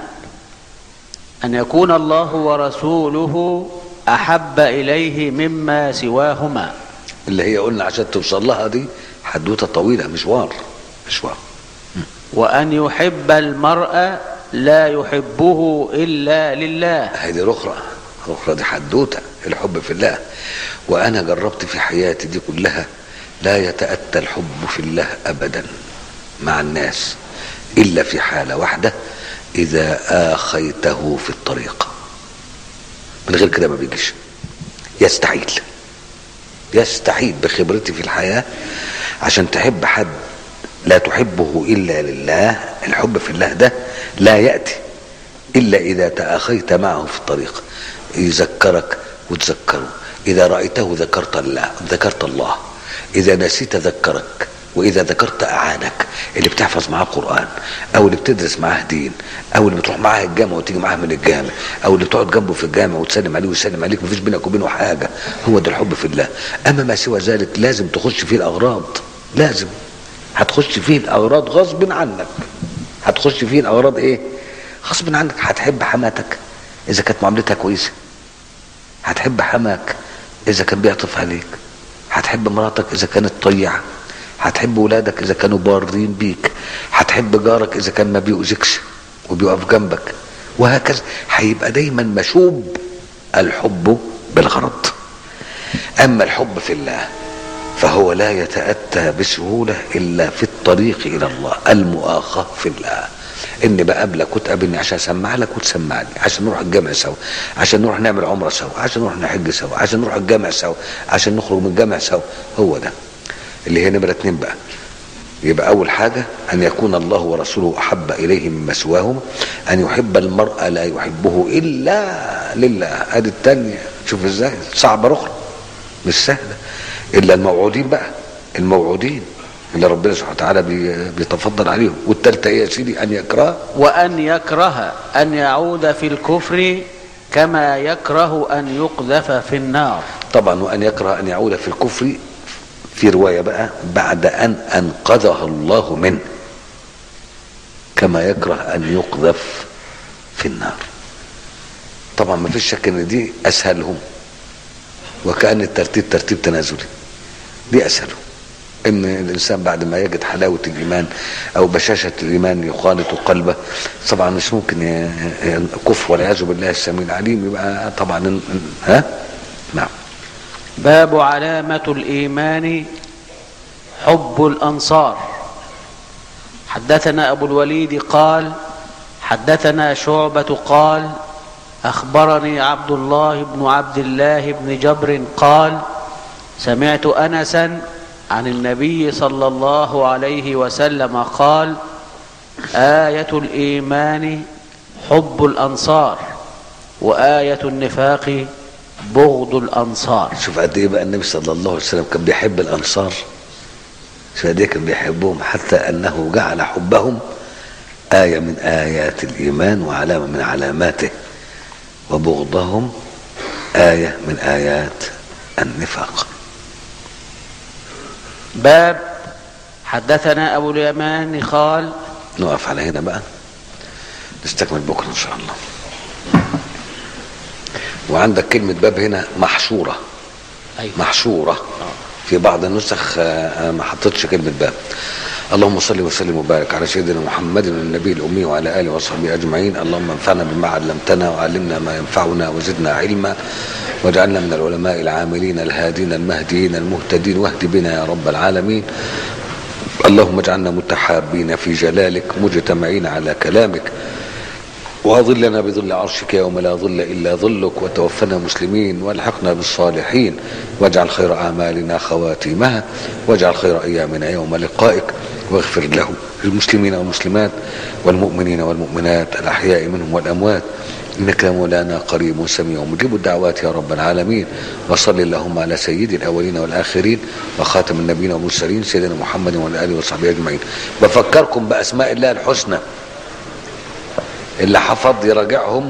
أن يكون الله ورسوله أحب إليه مما سواهما اللي هي قلنا عشان توصل لها دي حدوته طويله مشوار مشوار وأن يحب المرء لا يحبه إلا لله هذه اخرى اخرى دي حدوته الحب في الله وانا جربت في حياتي دي كلها لا يتاتى الحب في الله ابدا مع الناس الا في حاله واحده اذا اخيته في الطريق من غير كده ما بيجيش يستحيل يستحيل بخبرتي في الحياه عشان تحب حد لا تحبه الا لله الحب في الله ده لا ياتي إلا إذا تأخيت معه في الطريق يذكرك وتذكره إذا رأيته ذكرت الله ذكرت الله إذا نسيت ذكرك وإذا ذكرت أعانك اللي بتحفظ معاه قرآن أو اللي بتدرس معاه دين أو اللي بتروح معاه الجامع وتيجي معاه من الجامع أو اللي بتقعد جنبه في الجامع وتسلم عليه ويسلم عليك مفيش بينك وبينه حاجة هو ده الحب في الله أما ما سوى ذلك لازم تخش فيه الأغراض لازم هتخش فيه الأغراض غصب عنك هتخش فيه الأغراض إيه غصب عنك هتحب حماتك اذا كانت معاملتها كويسه هتحب حماك اذا كان بيعطف عليك هتحب مراتك اذا كانت طيعه هتحب ولادك اذا كانوا بارين بيك هتحب جارك اذا كان ما بيؤذكش وبيقف جنبك وهكذا هيبقى دايما مشوب الحب بالغرض اما الحب في الله فهو لا يتاتى بسهوله الا في الطريق الى الله المؤاخاه في الله اني بقابلك وتقابلني عشان اسمع لك وتسمعني عشان نروح الجامع سوا عشان نروح نعمل عمره سوا عشان نروح نحج سوا عشان نروح الجامع سوا عشان نخرج من الجامع سوا هو ده اللي هي نمره اتنين بقى يبقى اول حاجه ان يكون الله ورسوله احب اليه مما سواهما ان يحب المرء لا يحبه الا لله ادي الثانيه شوف ازاي صعبه اخرى مش سهله الا الموعودين بقى الموعودين اللي ربنا سبحانه وتعالى بي- بيتفضل عليهم والثالثه ايه يا سيدي ان يكره وأن يكره أن يعود في الكفر كما يكره أن يقذف في النار طبعا وان يكره ان يعود في الكفر في روايه بقى بعد ان انقذه الله منه كما يكره ان يقذف في النار طبعا ما فيش شك ان دي اسهلهم وكان الترتيب ترتيب تنازلي دي اسهلهم ان الانسان بعد ما يجد حلاوه الايمان او بشاشه الايمان يخالط قلبه طبعا مش ممكن ي- ي- كفر والعياذ بالله السميع العليم يبقى طبعا ها نعم باب علامة الإيمان حب الأنصار حدثنا أبو الوليد قال حدثنا شعبة قال أخبرني عبد الله بن عبد الله بن جبر قال سمعت أنسا عن النبي صلى الله عليه وسلم قال آية الإيمان حب الأنصار وآية النفاق بغض الأنصار شوف قد ايه بقى النبي صلى الله عليه وسلم كان بيحب الانصار شوف قد ايه كان بيحبهم حتى انه جعل حبهم آية من آيات الإيمان وعلامة من علاماته وبغضهم آية من آيات النفاق باب حدثنا أبو اليمان قال نقف على هنا بقى نستكمل بكرة إن شاء الله وعندك كلمة باب هنا محشورة أيوة. محشورة في بعض النسخ آه، ما حطيتش كلمة باب اللهم صل وسلم وبارك على سيدنا محمد النبي الأمي وعلى آله وصحبه أجمعين اللهم انفعنا بما علمتنا وعلمنا ما ينفعنا وزدنا علما واجعلنا من العلماء العاملين الهادين المهديين المهتدين واهد بنا يا رب العالمين اللهم اجعلنا متحابين في جلالك مجتمعين على كلامك وأظلنا بظل عرشك يوم لا ظل إلا ظلك وتوفنا مسلمين والحقنا بالصالحين واجعل خير أعمالنا خواتيمها واجعل خير أيامنا يوم لقائك واغفر له للمسلمين والمسلمات والمؤمنين والمؤمنات الأحياء منهم والأموات إنك يا مولانا قريب سميع مجيب الدعوات يا رب العالمين وصل اللهم على سيد الأولين والآخرين وخاتم النبيين والمرسلين سيدنا محمد وعلى آله وصحبه أجمعين بفكركم بأسماء الله الحسنى اللي حفظ يراجعهم